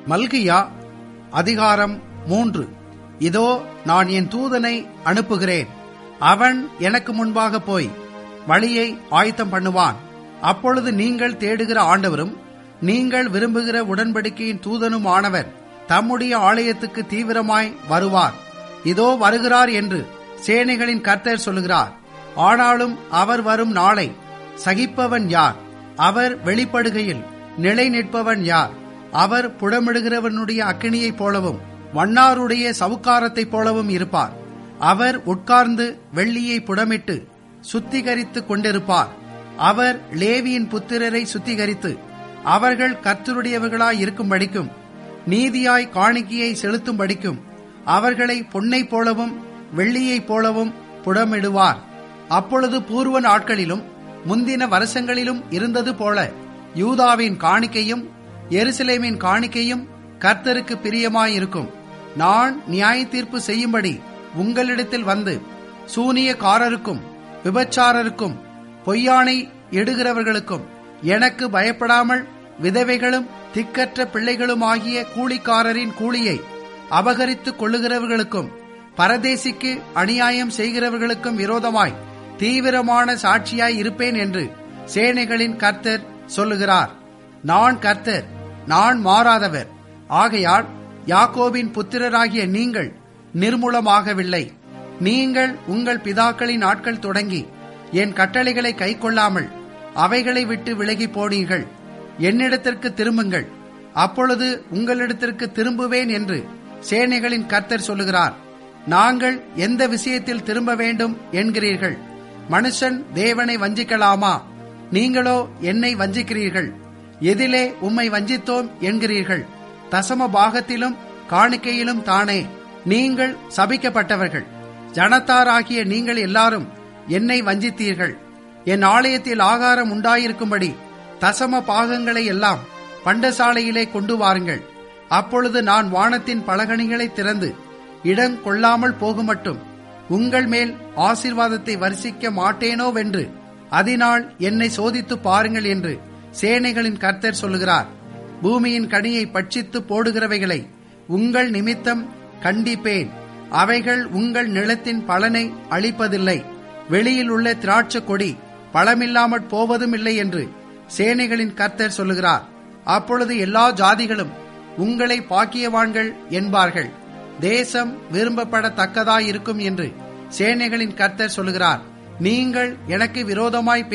மல்கியா அதிகாரம் மூன்று இதோ நான் என் தூதனை அனுப்புகிறேன் அவன் எனக்கு முன்பாக போய் வழியை ஆயத்தம் பண்ணுவான் அப்பொழுது நீங்கள் தேடுகிற ஆண்டவரும் நீங்கள் விரும்புகிற உடன்படிக்கையின் தூதனும் ஆனவர் தம்முடைய ஆலயத்துக்கு தீவிரமாய் வருவார் இதோ வருகிறார் என்று சேனைகளின் கர்த்தர் சொல்லுகிறார் ஆனாலும் அவர் வரும் நாளை சகிப்பவன் யார் அவர் வெளிப்படுகையில் நிலை நிற்பவன் யார் அவர் புடமிடுகிறவனுடைய அக்கினியைப் போலவும் வண்ணாருடைய சவுக்காரத்தைப் போலவும் இருப்பார் அவர் உட்கார்ந்து வெள்ளியை புடமிட்டு சுத்திகரித்துக் கொண்டிருப்பார் அவர் லேவியின் புத்திரரை சுத்திகரித்து அவர்கள் கர்த்தருடையவர்களாய் இருக்கும்படிக்கும் நீதியாய் காணிக்கையை செலுத்தும்படிக்கும் அவர்களை பொன்னைப் போலவும் வெள்ளியைப் போலவும் புடமிடுவார் அப்பொழுது பூர்வ நாட்களிலும் முந்தின வருஷங்களிலும் இருந்தது போல யூதாவின் காணிக்கையும் எருசலேமின் காணிக்கையும் கர்த்தருக்கு பிரியமாயிருக்கும் நான் நியாய தீர்ப்பு செய்யும்படி உங்களிடத்தில் வந்து சூனியக்காரருக்கும் விபச்சாரருக்கும் பொய்யானை இடுகிறவர்களுக்கும் எனக்கு பயப்படாமல் விதவைகளும் திக்கற்ற பிள்ளைகளுமாகிய கூலிக்காரரின் கூலியை அபகரித்துக் கொள்ளுகிறவர்களுக்கும் பரதேசிக்கு அநியாயம் செய்கிறவர்களுக்கும் விரோதமாய் தீவிரமான சாட்சியாய் இருப்பேன் என்று சேனைகளின் கர்த்தர் சொல்லுகிறார் நான் கர்த்தர் நான் மாறாதவர் ஆகையால் யாக்கோபின் புத்திரராகிய நீங்கள் நிர்மூலமாகவில்லை நீங்கள் உங்கள் பிதாக்களின் நாட்கள் தொடங்கி என் கட்டளைகளை கைக்கொள்ளாமல் அவைகளை விட்டு விலகி போனீர்கள் என்னிடத்திற்கு திரும்புங்கள் அப்பொழுது உங்களிடத்திற்கு திரும்புவேன் என்று சேனைகளின் கர்த்தர் சொல்லுகிறார் நாங்கள் எந்த விஷயத்தில் திரும்ப வேண்டும் என்கிறீர்கள் மனுஷன் தேவனை வஞ்சிக்கலாமா நீங்களோ என்னை வஞ்சிக்கிறீர்கள் எதிலே உம்மை வஞ்சித்தோம் என்கிறீர்கள் தசம பாகத்திலும் காணிக்கையிலும் தானே நீங்கள் சபிக்கப்பட்டவர்கள் ஜனத்தாராகிய நீங்கள் எல்லாரும் என்னை வஞ்சித்தீர்கள் என் ஆலயத்தில் ஆகாரம் உண்டாயிருக்கும்படி தசம பாகங்களை எல்லாம் பண்டசாலையிலே கொண்டு வாருங்கள் அப்பொழுது நான் வானத்தின் பலகணிகளை திறந்து இடம் கொள்ளாமல் போகுமட்டும் உங்கள் மேல் ஆசீர்வாதத்தை வரிசிக்க மாட்டேனோவென்று அதனால் என்னை சோதித்து பாருங்கள் என்று சேனைகளின் கர்த்தர் சொல்லுகிறார் பூமியின் கனியை பட்சித்து போடுகிறவைகளை உங்கள் நிமித்தம் கண்டிப்பேன் அவைகள் உங்கள் நிலத்தின் பலனை அளிப்பதில்லை வெளியில் உள்ள திராட்சை கொடி பழமில்லாமற் போவதும் இல்லை என்று சேனைகளின் கர்த்தர் சொல்லுகிறார் அப்பொழுது எல்லா ஜாதிகளும் உங்களை பாக்கியவான்கள் என்பார்கள் தேசம் விரும்பப்படத்தக்கதாயிருக்கும் என்று சேனைகளின் கர்த்தர் சொல்லுகிறார் நீங்கள் எனக்கு விரோதமாய்